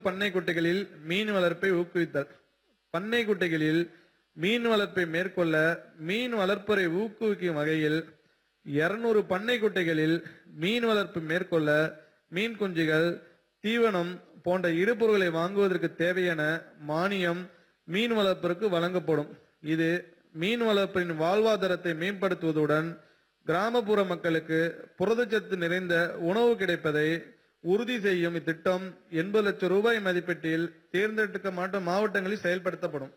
பண்ணை குட்டைகளில் மீன் வளர்ப்பை ஊக்குவித்தல் பண்ணை குட்டைகளில் மீன் வளர்ப்பை மேற்கொள்ள மீன் வளர்ப்பரை ஊக்குவிக்கும் வகையில் இருநூறு பண்ணை குட்டைகளில் மீன் வளர்ப்பு மேற்கொள்ள மீன் குஞ்சுகள் தீவனம் போன்ற இடுபொருட்களை வாங்குவதற்கு தேவையான மானியம் மீன் வளர்ப்பிற்கு வழங்கப்படும் இது மீன் வளர்ப்பின் வாழ்வாதாரத்தை மேம்படுத்துவதுடன் கிராமப்புற மக்களுக்கு புரதச்சத்து நிறைந்த உணவு கிடைப்பதை உறுதி செய்யும் இத்திட்டம் எண்பது லட்சம் ரூபாய் மதிப்பீட்டில் தேர்ந்தெடுக்கப்பட்ட மாவட்டங்களில் செயல்படுத்தப்படும்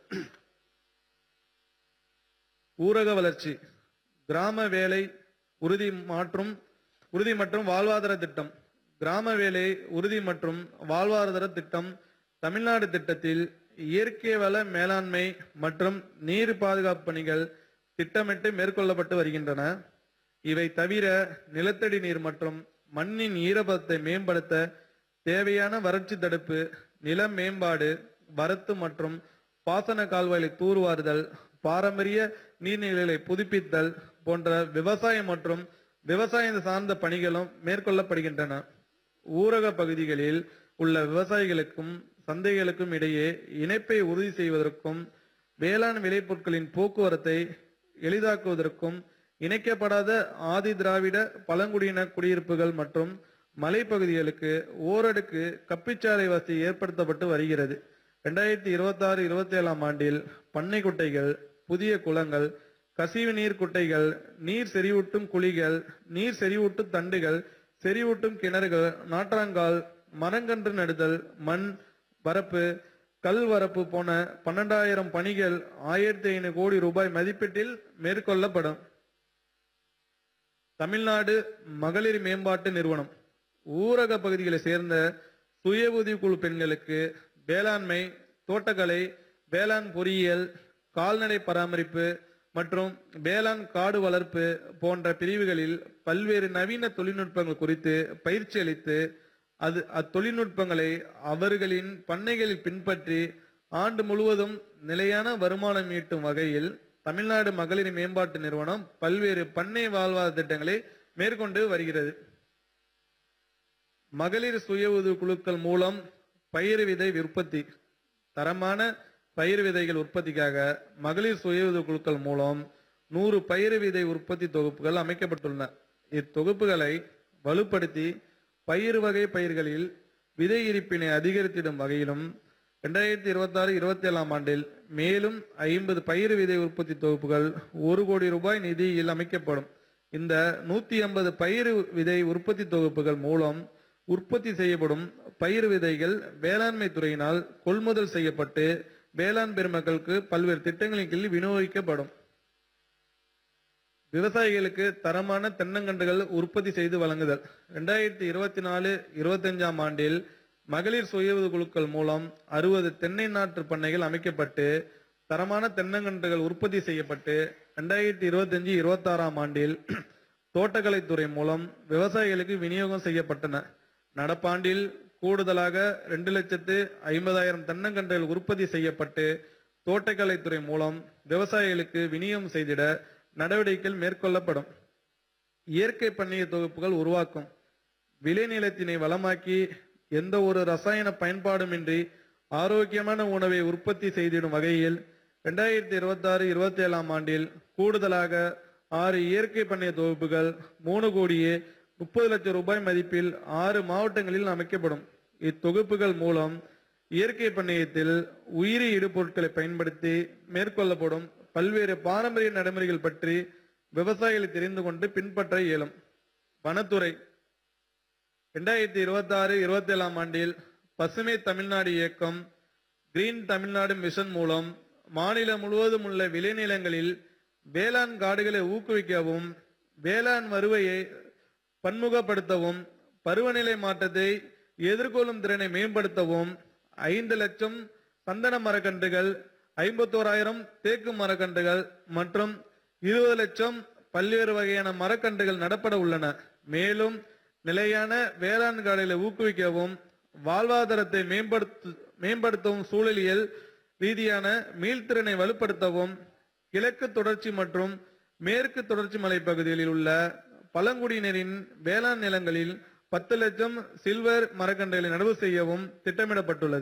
ஊரக வளர்ச்சி கிராம வேலை உறுதி மற்றும் உறுதி மற்றும் வாழ்வாதார திட்டம் கிராம வேலை உறுதி மற்றும் வாழ்வாதார திட்டம் தமிழ்நாடு திட்டத்தில் இயற்கை வள மேலாண்மை மற்றும் நீர் பாதுகாப்பு பணிகள் திட்டமிட்டு மேற்கொள்ளப்பட்டு வருகின்றன இவை தவிர நிலத்தடி நீர் மற்றும் மண்ணின் ஈரப்பதத்தை மேம்படுத்த தேவையான வறட்சி தடுப்பு நில மேம்பாடு வரத்து மற்றும் பாசன கால்வாய்களை தூர்வாறுதல் பாரம்பரிய நீர்நிலைகளை புதுப்பித்தல் போன்ற விவசாயம் மற்றும் விவசாயம் சார்ந்த பணிகளும் மேற்கொள்ளப்படுகின்றன ஊரக பகுதிகளில் உள்ள விவசாயிகளுக்கும் சந்தைகளுக்கும் இடையே இணைப்பை உறுதி செய்வதற்கும் வேளாண் விளைபொருட்களின் போக்குவரத்தை எளிதாக்குவதற்கும் இணைக்கப்படாத ஆதி திராவிட பழங்குடியின குடியிருப்புகள் மற்றும் மலைப்பகுதிகளுக்கு ஓரடுக்கு கப்பிச்சாலை வசதி ஏற்படுத்தப்பட்டு வருகிறது ரெண்டாயிரத்தி இருபத்தி ஆறு இருபத்தி ஏழாம் ஆண்டில் பண்ணை குட்டைகள் புதிய குளங்கள் கசிவு நீர் குட்டைகள் நீர் செறிவூட்டும் குழிகள் நீர் செறிவூட்டும் தண்டுகள் செறிவூட்டும் கிணறுகள் நாற்றாங்கால் மரங்கன்று நடுதல் மண் வரப்பு கல் வரப்பு போன பன்னெண்டாயிரம் பணிகள் ஆயிரத்தி ஐநூறு கோடி ரூபாய் மதிப்பீட்டில் மேற்கொள்ளப்படும் தமிழ்நாடு மகளிர் மேம்பாட்டு நிறுவனம் ஊரக பகுதிகளை சேர்ந்த சுய உதவிக்குழு பெண்களுக்கு வேளாண்மை தோட்டக்கலை வேளாண் பொறியியல் கால்நடை பராமரிப்பு மற்றும் வேளாண் காடு வளர்ப்பு போன்ற பிரிவுகளில் பல்வேறு நவீன தொழில்நுட்பங்கள் குறித்து பயிற்சி அளித்து அது அத்தொழில்நுட்பங்களை அவர்களின் பண்ணைகளில் பின்பற்றி ஆண்டு முழுவதும் நிலையான வருமானம் ஈட்டும் வகையில் தமிழ்நாடு மகளிர் மேம்பாட்டு நிறுவனம் பல்வேறு பண்ணை வாழ்வாதார திட்டங்களை மேற்கொண்டு வருகிறது மகளிர் சுய உதவி குழுக்கள் மூலம் பயிர் விதை உற்பத்தி தரமான பயிர் விதைகள் உற்பத்திக்காக மகளிர் சுய உதவி குழுக்கள் மூலம் நூறு பயிர் விதை உற்பத்தி தொகுப்புகள் அமைக்கப்பட்டுள்ளன இத்தொகுப்புகளை வலுப்படுத்தி பயிர் வகை பயிர்களில் விதை இருப்பினை அதிகரித்திடும் வகையிலும் ரெண்டாயிரத்தி இருபத்தி ஆறு இருபத்தி ஏழாம் ஆண்டில் மேலும் ஐம்பது பயிர் விதை உற்பத்தி தொகுப்புகள் ஒரு கோடி ரூபாய் நிதியில் அமைக்கப்படும் இந்த நூத்தி ஐம்பது பயிர் விதை உற்பத்தி தொகுப்புகள் மூலம் உற்பத்தி செய்யப்படும் பயிர் விதைகள் வேளாண்மை துறையினால் கொள்முதல் செய்யப்பட்டு வேளாண் பெருமக்களுக்கு பல்வேறு திட்டங்களின் கீழ் விநியோகிக்கப்படும் விவசாயிகளுக்கு தரமான தென்னங்கன்றுகள் உற்பத்தி செய்து வழங்குதல் ரெண்டாயிரத்தி இருபத்தி நாலு இருபத்தஞ்சாம் ஆண்டில் மகளிர் சுய உதவி குழுக்கள் மூலம் அறுபது தென்னை நாற்று பண்ணைகள் அமைக்கப்பட்டு தரமான தென்னங்கன்றுகள் உற்பத்தி செய்யப்பட்டு ரெண்டாயிரத்தி இருபத்தஞ்சு இருபத்தாறாம் ஆண்டில் தோட்டக்கலைத்துறை மூலம் விவசாயிகளுக்கு விநியோகம் செய்யப்பட்டன நடப்பாண்டில் கூடுதலாக ரெண்டு லட்சத்து ஐம்பதாயிரம் தென்னங்கன்றுகள் உற்பத்தி செய்யப்பட்டு தோட்டக்கலைத்துறை மூலம் விவசாயிகளுக்கு விநியோகம் செய்திட நடவடிக்கைகள் மேற்கொள்ளப்படும் இயற்கை பண்ணைய தொகுப்புகள் உருவாக்கும் விளைநிலத்தினை வளமாக்கி எந்த ஒரு ரசாயன பயன்பாடுமின்றி ஆரோக்கியமான உணவை உற்பத்தி செய்திடும் வகையில் ரெண்டாயிரத்தி இருபத்தி ஆறு இருபத்தி ஏழாம் ஆண்டில் கூடுதலாக ஆறு இயற்கை பண்ணைய தொகுப்புகள் மூணு கோடியே முப்பது லட்சம் ரூபாய் மதிப்பில் ஆறு மாவட்டங்களில் அமைக்கப்படும் இத்தொகுப்புகள் மூலம் இயற்கை பண்ணையத்தில் உயிரி இடுபொருட்களை பயன்படுத்தி மேற்கொள்ளப்படும் பல்வேறு பாரம்பரிய நடைமுறைகள் பற்றி விவசாயிகள் தெரிந்து கொண்டு பின்பற்ற இயலும் வனத்துறை ரெண்டாயிரத்தி இருபத்தி ஆறு இருபத்தி ஏழாம் ஆண்டில் பசுமை தமிழ்நாடு இயக்கம் கிரீன் தமிழ்நாடு மிஷன் மூலம் மாநிலம் முழுவதும் உள்ள விளைநிலங்களில் வேளாண் காடுகளை ஊக்குவிக்கவும் வேளாண் வருவையை பன்முகப்படுத்தவும் பருவநிலை மாற்றத்தை எதிர்கொள்ளும் திறனை மேம்படுத்தவும் ஐந்து லட்சம் சந்தன மரக்கன்றுகள் ஐம்பத்தோராயிரம் தேக்கு மரக்கன்றுகள் மற்றும் இருபது லட்சம் பல்வேறு வகையான மரக்கன்றுகள் நடப்பட உள்ளன மேலும் நிலையான வேளாண் காடுகளை ஊக்குவிக்கவும் வாழ்வாதாரத்தை மேம்படுத்து மேம்படுத்தவும் சூழலியல் ரீதியான மீள்திறனை வலுப்படுத்தவும் கிழக்கு தொடர்ச்சி மற்றும் மேற்கு தொடர்ச்சி மலைப்பகுதிகளில் உள்ள பழங்குடியினரின் வேளாண் நிலங்களில் பத்து லட்சம் சில்வர் மரக்கன்றுகளை நடவு செய்யவும் திட்டமிடப்பட்டுள்ளது